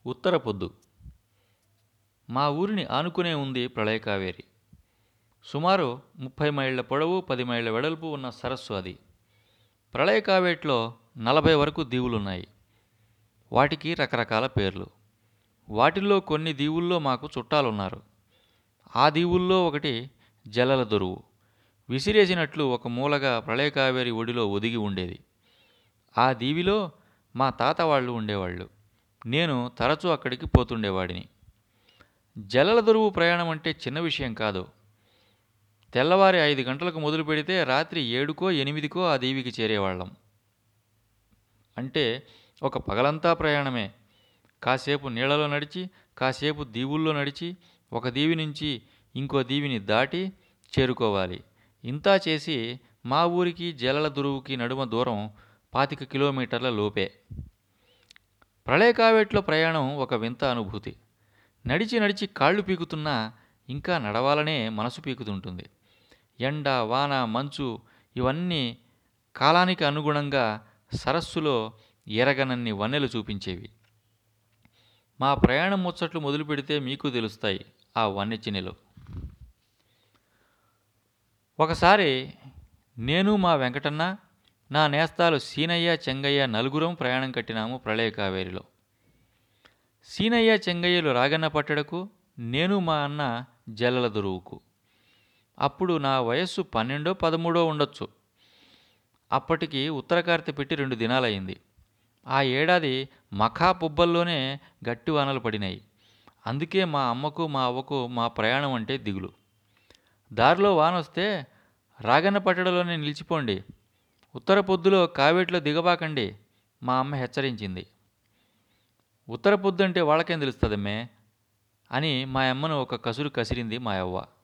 ఉత్తర పొద్దు మా ఊరిని ఆనుకునే ఉంది ప్రళయ కావేరి సుమారు ముప్పై మైళ్ళ పొడవు పది మైళ్ళ వెడల్పు ఉన్న సరస్సు అది ప్రళయ కావేట్లో నలభై వరకు దీవులున్నాయి వాటికి రకరకాల పేర్లు వాటిల్లో కొన్ని దీవుల్లో మాకు చుట్టాలున్నారు ఆ దీవుల్లో ఒకటి జలల దొరువు విసిరేసినట్లు ఒక మూలగా ప్రళయ కావేరి ఒడిలో ఒదిగి ఉండేది ఆ దీవిలో మా తాత వాళ్ళు ఉండేవాళ్ళు నేను తరచూ అక్కడికి పోతుండేవాడిని జలల దొరువు ప్రయాణం అంటే చిన్న విషయం కాదు తెల్లవారి ఐదు గంటలకు మొదలు పెడితే రాత్రి ఏడుకో ఎనిమిదికో ఆ దీవికి చేరేవాళ్ళం అంటే ఒక పగలంతా ప్రయాణమే కాసేపు నీళ్ళలో నడిచి కాసేపు దీవుల్లో నడిచి ఒక దీవి నుంచి ఇంకో దీవిని దాటి చేరుకోవాలి ఇంతా చేసి మా ఊరికి జలల దురువుకి నడుమ దూరం పాతిక కిలోమీటర్ల లోపే ప్రళయ కావేట్లో ప్రయాణం ఒక వింత అనుభూతి నడిచి నడిచి కాళ్ళు పీకుతున్నా ఇంకా నడవాలనే మనసు పీకుతుంటుంది ఎండ వాన మంచు ఇవన్నీ కాలానికి అనుగుణంగా సరస్సులో ఎరగనన్ని వన్నెలు చూపించేవి మా ప్రయాణం ముచ్చట్లు మొదలు పెడితే మీకు తెలుస్తాయి ఆ వన్నెచినెలు ఒకసారి నేను మా వెంకటన్న నా నేస్తాలు సీనయ్య చెంగయ్య నలుగురం ప్రయాణం కట్టినాము ప్రళయ కావేరిలో సీనయ్య చెంగయ్యలు రాగన్న పట్టడకు నేను మా అన్న జల్లల దొరువుకు అప్పుడు నా వయస్సు పన్నెండో పదమూడో ఉండొచ్చు అప్పటికి ఉత్తరకార్తె పెట్టి రెండు దినాలయ్యింది ఆ ఏడాది మఖా పుబ్బల్లోనే గట్టి వానలు పడినాయి అందుకే మా అమ్మకు మా అవ్వకు మా ప్రయాణం అంటే దిగులు దారిలో వాన వస్తే రాగన్న పట్టడలోనే నిలిచిపోండి ఉత్తర పొద్దులో కావేట్లో దిగబాకండి మా అమ్మ హెచ్చరించింది ఉత్తర పొద్దు అంటే వాళ్ళకేం తెలుస్తుందమ్మే అని మా అమ్మను ఒక కసురు కసిరింది మా అవ్వ